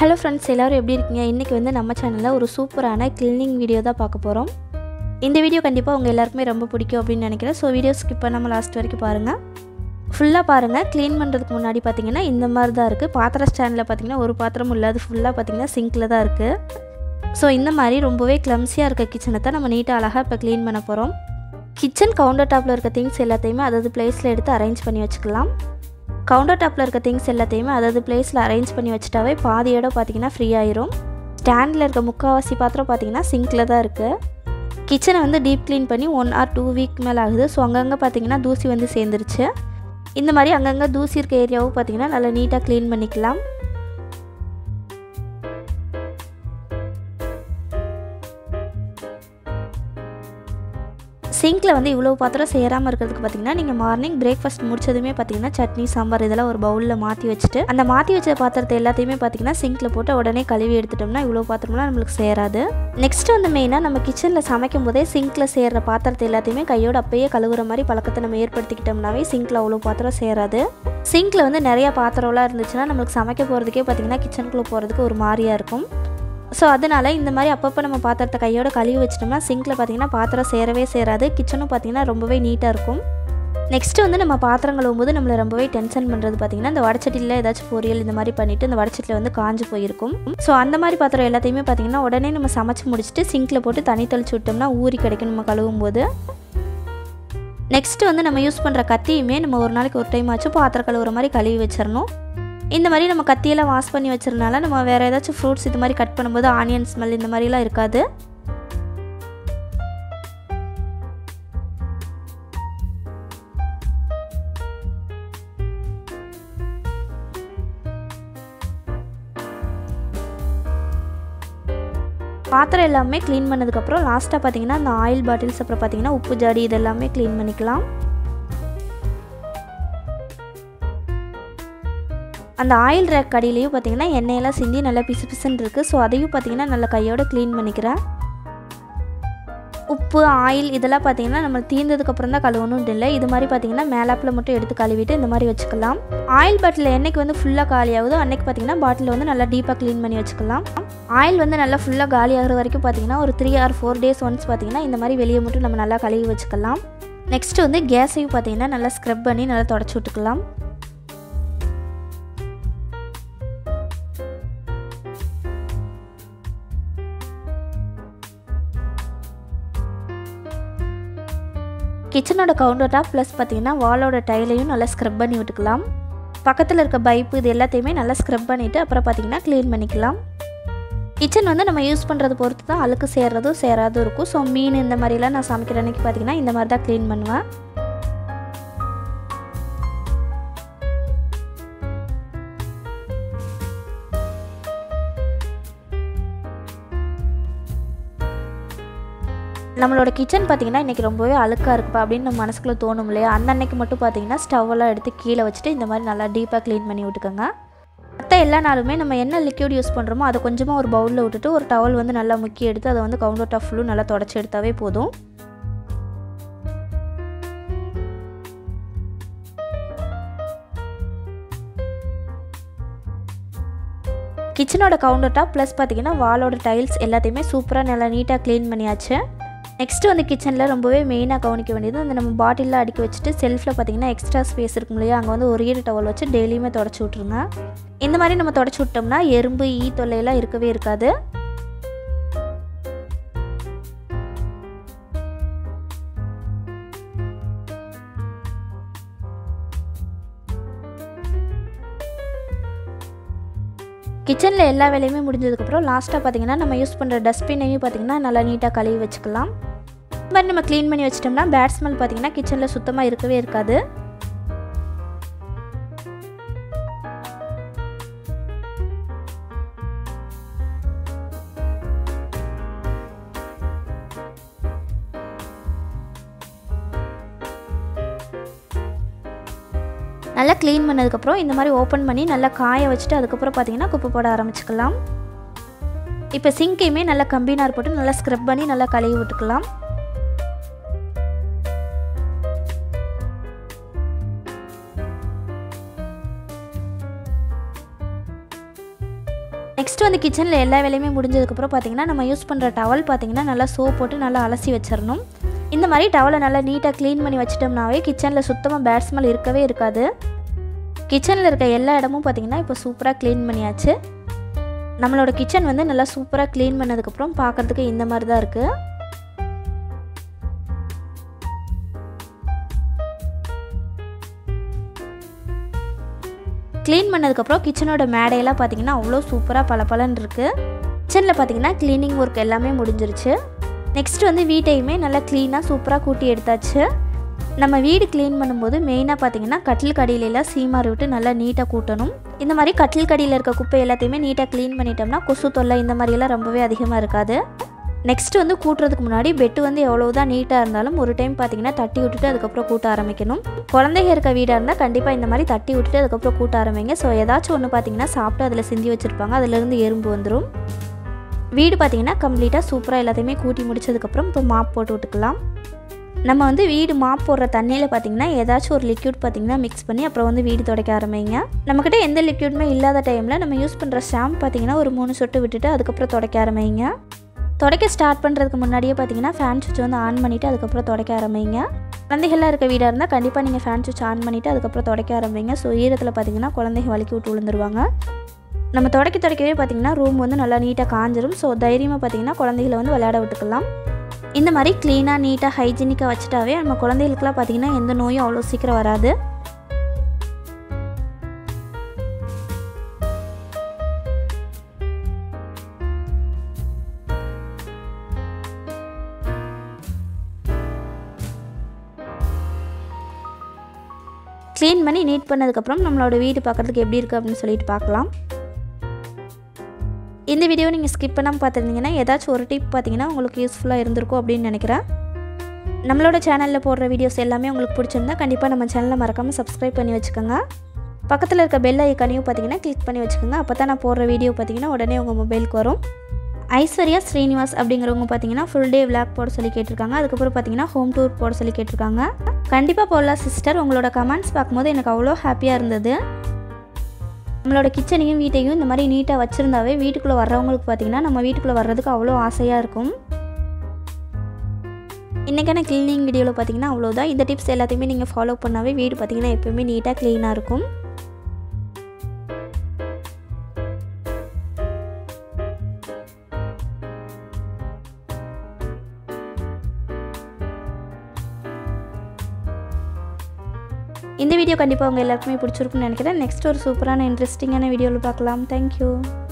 hello friends எல்லோரும் எப்படி இருக்கீங்க இன்றைக்கி வந்து நம்ம சேனலில் ஒரு சூப்பரான கிளீனிங் வீடியோ தான் பார்க்க போகிறோம் இந்த வீடியோ கண்டிப்பாக உங்கள் எல்லாருக்குமே ரொம்ப பிடிக்கும் அப்படின்னு நினைக்கிறேன் ஸோ வீடியோ ஸ்கிப் பண்ணாமல் லாஸ்ட் வரைக்கும் பாருங்கள் ஃபுல்லாக பாருங்கள் க்ளீன் பண்ணுறதுக்கு முன்னாடி பார்த்தீங்கன்னா இந்த மாதிரி தான் இருக்குது பாத்திர ஸ்டாண்டில் பார்த்தீங்கன்னா ஒரு பாத்திரம் இல்லாது ஃபுல்லாக பார்த்தீங்கன்னா சிங்கில் தான் இருக்குது ஸோ இந்த மாதிரி ரொம்பவே கிளம்ஸியாக இருக்க கிச்சனை தான் நம்ம நீட்டாக அழகாக இப்போ க்ளீன் பண்ண போகிறோம் கிச்சன் கவுண்டர் டாப்பில் இருக்க திங்ஸ் எல்லாத்தையுமே அதாவது பிளேஸில் எடுத்து அரேஞ்ச் பண்ணி வச்சுக்கலாம் கவுண்டர் டாப்பில் இருக்க திங்ஸ் எல்லாத்தையுமே அதாவது பிளேஸில் அரேஞ்ச் பண்ணி வச்சுட்டாவே பாதியோட பார்த்தீங்கன்னா ஃப்ரீ ஆயிரும் ஸ்டாண்டில் இருக்க முக்கால்வாசி பாத்திரம் பார்த்தீங்கன்னா சிங்கில் தான் இருக்குது கிச்சனை வந்து டீப் க்ளீன் பண்ணி ஒன் ஆர் டூ வீக் மேலே ஆகுது ஸோ அங்கங்கே பார்த்தீங்கன்னா தூசி வந்து சேர்ந்துருச்சு இந்த மாதிரி அங்கங்கே தூசி இருக்க ஏரியாவும் பார்த்தீங்கன்னா நல்லா நீட்டாக க்ளீன் பண்ணிக்கலாம் சிங்கில் வந்து இவ்வளோ பாத்திரம் சேராமல் இருக்கிறதுக்கு பார்த்தீங்கன்னா நீங்கள் மார்னிங் பிரேக்ஃபாஸ்ட் முடிச்சதுமே பார்த்தீங்கன்னா சட்னி சாம்பார் இதெல்லாம் ஒரு பவுலில் மாற்றி வச்சுட்டு அந்த மாற்றி வச்ச பாத்திரத்தை எல்லாத்தையுமே பார்த்தீங்கன்னா சிங்கில் போட்டு உடனே கழுவி எடுத்துட்டோம்னா இவ்வளோ பாத்திரம்லாம் நம்மளுக்கு சேராது நெக்ஸ்ட் வந்து மெயினாக நம்ம கிச்சனில் சமைக்கும் போதே சிங்கில் சேர்ற பாத்திரத்தை எல்லாத்தையுமே கையோட அப்பயே கழுவுற மாதிரி பழக்கத்தை நம்ம ஏற்படுத்திக்கிட்டோம்னாவே சிங்கில் அவ்வளோ பாத்திரம் சேராது சிங்கில் வந்து நிறையா பாத்திரம்லாம் இருந்துச்சுன்னா நம்மளுக்கு சமைக்க போகிறதுக்கே பார்த்தீங்கன்னா கிச்சனுக்குள்ளே போகிறதுக்கு ஒரு மாதிரியாக இருக்கும் ஸோ அதனால் இந்த மாதிரி அப்பப்போ நம்ம பாத்திரத்தை கையோட கழுவி வச்சிட்டோம்னா சிங்கில் பார்த்தீங்கன்னா பாத்திரம் சேரவே சேராது கிச்சனும் பார்த்தீங்கன்னா ரொம்பவே நீட்டாக இருக்கும் நெக்ஸ்ட் வந்து நம்ம பாத்திரம் கழுவும் போது நம்மளை ரொம்பவே டென்ஷன் பண்ணுறது பார்த்தீங்கன்னா இந்த வடச்சட்டியில் ஏதாச்சும் பொரியல் இந்த மாதிரி பண்ணிவிட்டு இந்த வடச்சட்டியில் வந்து காஞ்சு போயிருக்கும் ஸோ அந்த மாதிரி பாத்திரம் எல்லாத்தையுமே பார்த்தீங்கன்னா உடனே நம்ம சமைச்சு முடிச்சுட்டு சிங்கில் போட்டு தண்ணி தெளிச்சு விட்டோம்னா ஊறி கிடைக்கும் நம்ம கழுவும் போது நெக்ஸ்ட் வந்து நம்ம யூஸ் பண்ணுற கத்தியுமே நம்ம ஒரு நாளைக்கு ஒரு டைம் ஆச்சும் பாத்திரம் கழுவுற மாதிரி கழுவி வச்சிடணும் இந்த மாதிரி நம்ம கத்தியெல்லாம் வாஷ் பண்ணி வச்சுருந்தால நம்ம வேறு ஏதாச்சும் ஃப்ரூட்ஸ் இது மாதிரி கட் பண்ணும்போது ஆனியன் ஸ்மெல் இந்த மாதிரிலாம் இருக்காது பாத்திரம் எல்லாமே க்ளீன் பண்ணதுக்கப்புறம் லாஸ்ட்டாக பார்த்தீங்கன்னா அந்த ஆயில் பாட்டில்ஸ் அப்புறம் பார்த்தீங்கன்னா உப்பு ஜாடி இதெல்லாமே க்ளீன் பண்ணிக்கலாம் அந்த ஆயில் ரேக் அடியிலையும் பார்த்தீங்கன்னா எண்ணெயெல்லாம் சிந்தி நல்லா பிசு பிசுன்னு இருக்குது ஸோ அதையும் பார்த்தீங்கன்னா நல்லா கையோட க்ளீன் பண்ணிக்கிறேன் உப்பு ஆயில் இதெல்லாம் பார்த்தீங்கன்னா நம்ம தீர்ந்ததுக்கப்புறம் தான் கழுவணும் இல்லை இது மாதிரி பார்த்தீங்கன்னா மேலாப்பில் மட்டும் எடுத்து கழுவிட்டு இந்த மாதிரி வச்சுக்கலாம் ஆயில் பாட்டில் என்னைக்கு வந்து ஃபுல்லாக காலி ஆகுதோ அன்னைக்கு பார்த்தீங்கன்னா பாட்டில் வந்து நல்லா டீப்பாக க்ளீன் பண்ணி வச்சுக்கலாம் ஆயில் வந்து நல்லா ஃபுல்லாக காலி ஆகிற வரைக்கும் பார்த்தீங்கன்னா ஒரு three or four days once பார்த்தீங்கன்னா இந்த மாதிரி வெளியே மட்டும் நம்ம நல்லா கழுவி வச்சுக்கலாம் நெக்ஸ்ட் வந்து கேஸையும் பார்த்தீங்கன்னா நல்லா ஸ்க்ரப் பண்ணி நல்லா தொடச்சி விட்டுக்கலாம் கிச்சனோட கவுண்டர் டாப் ப்ளஸ் பார்த்தீங்கன்னா வாலோட டைலையும் நல்லா ஸ்க்ரப் பண்ணி விட்டுக்கலாம் பக்கத்தில் இருக்க பைப்பு இது எல்லாத்தையுமே நல்லா ஸ்க்ரப் பண்ணிவிட்டு அப்புறம் பார்த்தீங்கன்னா க்ளீன் பண்ணிக்கலாம் கிச்சன் வந்து நம்ம யூஸ் பண்ணுறது பொறுத்து தான் அழுக்கு சேர்றதும் சேராதும் இருக்கும் ஸோ மீன் இந்த மாதிரிலாம் நான் சமைக்கிற அன்றைக்கி பார்த்தீங்கன்னா இந்த மாதிரி தான் க்ளீன் பண்ணுவேன் நம்மளோட கிச்சன் பார்த்திங்கன்னா இன்றைக்கி ரொம்பவே அழுக்காக இருக்குப்பா அப்படின்னு நம்ம மனசுக்குள்ளே தோணும் இல்லையா அந்த அன்னைக்கு மட்டும் பார்த்தீங்கன்னா ஸ்டவ்வெல்லாம் எடுத்து கீழே வச்சுட்டு இந்த மாதிரி நல்லா டீப்பாக க்ளீன் பண்ணி விட்டுக்கோங்க மற்ற எல்லா நாளுமே நம்ம என்ன லிக்யூட் யூஸ் பண்ணுறோமோ அதை கொஞ்சமாக ஒரு பவுலில் விட்டுட்டு ஒரு டவல் வந்து நல்லா முக்கி எடுத்து அதை வந்து கவுண்டர் டாப் ஃபுல்லும் நல்லா தொடச்சி எடுத்தாவே போதும் கிச்சனோட கவுண்டர் டாப் ப்ளஸ் பார்த்தீங்கன்னா வாலோட டைல்ஸ் எல்லாத்தையுமே சூப்பராக நல்லா நீட்டாக க்ளீன் பண்ணியாச்சு நெக்ஸ்ட்டு வந்து கிச்சனில் ரொம்பவே மெயினாக கவனிக்க வேண்டியது அந்த நம்ம பாட்டிலில் அடுக்கி வச்சுட்டு செல்ஃபில் பார்த்தீங்கன்னா எக்ஸ்ட்ரா ஸ்பேஸ் இருக்கும் இல்லையா அங்கே வந்து ஒரு ஈர டவல் வச்சு டெய்லியுமே தொடச்சி விட்ருங்க இந்த மாதிரி நம்ம தொடச்சி விட்டோம்னா எறும்பு ஈ தொல்லையெல்லாம் இருக்கவே இருக்காது கிச்சனில் எல்லா வேலையுமே முடிஞ்சதுக்கப்புறம் லாஸ்ட்டாக பார்த்தீங்கன்னா நம்ம யூஸ் பண்ணுற டஸ்ட்பினையும் பார்த்தீங்கன்னா நல்லா நீட்டாக கழுவி வச்சுக்கலாம் இந்த மாதிரி நம்ம க்ளீன் பண்ணி வச்சிட்டோம்னா பேட் ஸ்மெல் பார்த்தீங்கன்னா கிச்சனில் சுத்தமாக இருக்கவே இருக்காது நல்லா க்ளீன் பண்ணதுக்கப்புறம் இந்த மாதிரி ஓப்பன் பண்ணி நல்லா காய வச்சுட்டு அதுக்கப்புறம் பார்த்தீங்கன்னா குப்பை போட ஆரம்பிச்சுக்கலாம் இப்போ சிங்கையுமே நல்லா கம்பினார் போட்டு நல்லா ஸ்க்ரப் பண்ணி நல்லா கழுவி விட்டுக்கலாம் நெக்ஸ்ட் வந்து கிச்சனில் எல்லா வேலையுமே முடிஞ்சதுக்கப்புறம் பார்த்தீங்கன்னா நம்ம யூஸ் பண்ணுற டவல் பார்த்தீங்கன்னா நல்லா சோப் போட்டு நல்லா அலசி வச்சிடணும் இந்த மாதிரி டவலை நல்லா நீட்டாக க்ளீன் பண்ணி வச்சிட்டோம்னாவே கிச்சனில் சுத்தமாக பேட் ஸ்மெல் இருக்கவே இருக்காது கிச்சனில் இருக்க எல்லா இடமும் பார்த்தீங்கன்னா இப்போ சூப்பராக க்ளீன் பண்ணியாச்சு நம்மளோட கிச்சன் வந்து நல்லா சூப்பராக க்ளீன் பண்ணதுக்கப்புறம் பார்க்குறதுக்கு இந்த மாதிரி தான் இருக்குது க்ளீன் பண்ணதுக்கப்புறம் கிச்சனோட மேடையெல்லாம் பார்த்தீங்கன்னா அவ்வளோ சூப்பராக பளபளன்னு இருக்குது கிச்சனில் பார்த்தீங்கன்னா க்ளீனிங் ஒர்க் எல்லாமே முடிஞ்சிருச்சு நெக்ஸ்ட் வந்து வீட்டையுமே நல்லா க்ளீனாக சூப்பராக கூட்டி எடுத்தாச்சு நம்ம வீடு க்ளீன் பண்ணும்போது மெயினாக பார்த்தீங்கன்னா கட்டில் கடியிலெல்லாம் சீமாறு விட்டு நல்லா நீட்டாக கூட்டணும் இந்த மாதிரி கட்டில் கடியில் இருக்க குப்பை எல்லாத்தையுமே நீட்டாக க்ளீன் பண்ணிட்டோம்னா கொசு தொல்லை இந்த மாதிரியெல்லாம் ரொம்பவே அதிகமாக இருக்காது நெக்ஸ்ட் வந்து கூட்டுறதுக்கு முன்னாடி பெட்டு வந்து எவ்வளோ தான் நீட்டாக இருந்தாலும் ஒரு டைம் பார்த்தீங்கன்னா தட்டி விட்டுட்டு அதுக்கப்புறம் கூட்ட ஆரம்பிக்கணும் குழந்தைங்க இருக்க வீடாக இருந்தால் கண்டிப்பாக இந்த மாதிரி தட்டி விட்டுட்டு அதுக்கப்புறம் கூட்ட ஆரம்பிங்க ஸோ ஏதாச்சும் ஒன்று பார்த்தீங்கன்னா சாப்பிட்டு அதில் சிந்தி வச்சுருப்பாங்க அதுலேருந்து எறும்பு வந்துடும் வீடு பார்த்தீங்கன்னா கம்ப்ளீட்டாக சூப்பராக எல்லாத்தையுமே கூட்டி முடிச்சதுக்கப்புறம் இப்போ மாப் போட்டு விட்டுக்கலாம் நம்ம வந்து வீடு மாப் போடுற தண்ணியில் பார்த்தீங்கன்னா ஏதாச்சும் ஒரு லிக்யூட் பார்த்தீங்கன்னா மிக்ஸ் பண்ணி அப்புறம் வந்து வீடு துடைக்க ஆரம்பிங்க நம்மக்கிட்ட எந்த லிக்யூடுமே இல்லாத டைமில் நம்ம யூஸ் பண்ணுற ஷாம்பு பார்த்தீங்கன்னா ஒரு மூணு சொட்டு விட்டுட்டு அதுக்கப்புறம் துடைக்க ஆரம்பிங்க துடைக்க ஸ்டார்ட் பண்ணுறதுக்கு முன்னாடியே பார்த்தீங்கன்னா ஃபேன் சுவிட்ச் வந்து ஆன் பண்ணிவிட்டு அதுக்கப்புறம் துடைக்க ஆரம்பிங்க குழந்தைகள்லாம் இருக்க வீடாக இருந்தால் கண்டிப்பாக நீங்கள் ஃபேன் சுவிட்ச் ஆன் பண்ணிவிட்டு அதுக்கப்புறம் துடைக்க ஆரம்பிங்க ஸோ ஈரத்தில் பார்த்தீங்கன்னா குழந்தைங்க வலிக்கி விட்டு விழுந்துருவாங்க நம்ம துடைக்க துடைக்கவே பார்த்தீங்கன்னா ரூம் வந்து நல்லா நீட்டாக காஞ்சிரும் ஸோ தைரியமாக பார்த்தீங்கன்னா குழந்தைகளை வந்து விளையாட விட்டுக்கலாம் இந்த மாதிரி க்ளீனாக நீட்டாக ஹைஜீனிக்காக வச்சுட்டாவே நம்ம குழந்தைகளுக்குலாம் பார்த்தீங்கன்னா எந்த நோயும் அவ்வளோ சீக்கிரம் வராது க்ளீன் பண்ணி நீட் பண்ணதுக்கப்புறம் நம்மளோட வீடு பார்க்குறதுக்கு எப்படி இருக்குது அப்படின்னு சொல்லிட்டு பார்க்கலாம் இந்த வீடியோ நீங்கள் ஸ்கிப் பண்ணாமல் பார்த்துருந்தீங்கன்னா ஏதாச்சும் ஒரு டிப் பார்த்தீங்கன்னா உங்களுக்கு யூஸ்ஃபுல்லாக இருந்திருக்கும் அப்படின்னு நினைக்கிறேன் நம்மளோட சேனலில் போடுற வீடியோஸ் எல்லாமே உங்களுக்கு பிடிச்சிருந்தா கண்டிப்பாக நம்ம சேனலை மறக்காமல் சப்ஸ்கிரைப் பண்ணி வச்சுக்கோங்க பக்கத்தில் இருக்க பெல் ஐக்கானையும் பார்த்தீங்கன்னா கிளிக் பண்ணி வச்சுக்கோங்க அப்போ தான் நான் போடுற வீடியோ பார்த்தீங்கன்னா உடனே உங்கள் மொபைலுக்கு வரும் ஐஸ்வர்யா ஸ்ரீனிவாஸ் அப்படிங்கிறவங்க பார்த்தீங்கன்னா ஃபுல் டே விளாக் போட சொல்லி கேட்டிருக்காங்க அதுக்கப்புறம் பார்த்தீங்கன்னா ஹோம் டூர் போட சொல்லி கேட்டிருக்காங்க கண்டிப்பாக போடலாம் சிஸ்டர் உங்களோட கமெண்ட்ஸ் பார்க்கும்போது எனக்கு அவ்வளோ ஹாப்பியாக இருந்தது நம்மளோட கிச்சனையும் வீட்டையும் இந்த மாதிரி நீட்டாக வச்சுருந்தாவே வீட்டுக்குள்ளே வர்றவங்களுக்கு பார்த்தீங்கன்னா நம்ம வீட்டுக்குள்ளே வர்றதுக்கு அவ்வளோ ஆசையாக இருக்கும் இன்றைக்கான க்ளீனிங் வீடியோவில் பார்த்தீங்கன்னா அவ்வளோதான் இந்த டிப்ஸ் எல்லாத்தையுமே நீங்கள் ஃபாலோ பண்ணாவே வீடு பார்த்தீங்கன்னா எப்போயுமே நீட்டாக க்ளீனாக இருக்கும் இந்த வீடியோ கண்டிப்பாக உங்கள் எல்லாருக்குமே பிடிச்சிருக்குன்னு நினைக்கிறேன் நெக்ஸ்ட் ஒரு சூப்பரான இன்ட்ரெஸ்டிங்கான வீடியோவில் பார்க்கலாம் தேங்க்யூ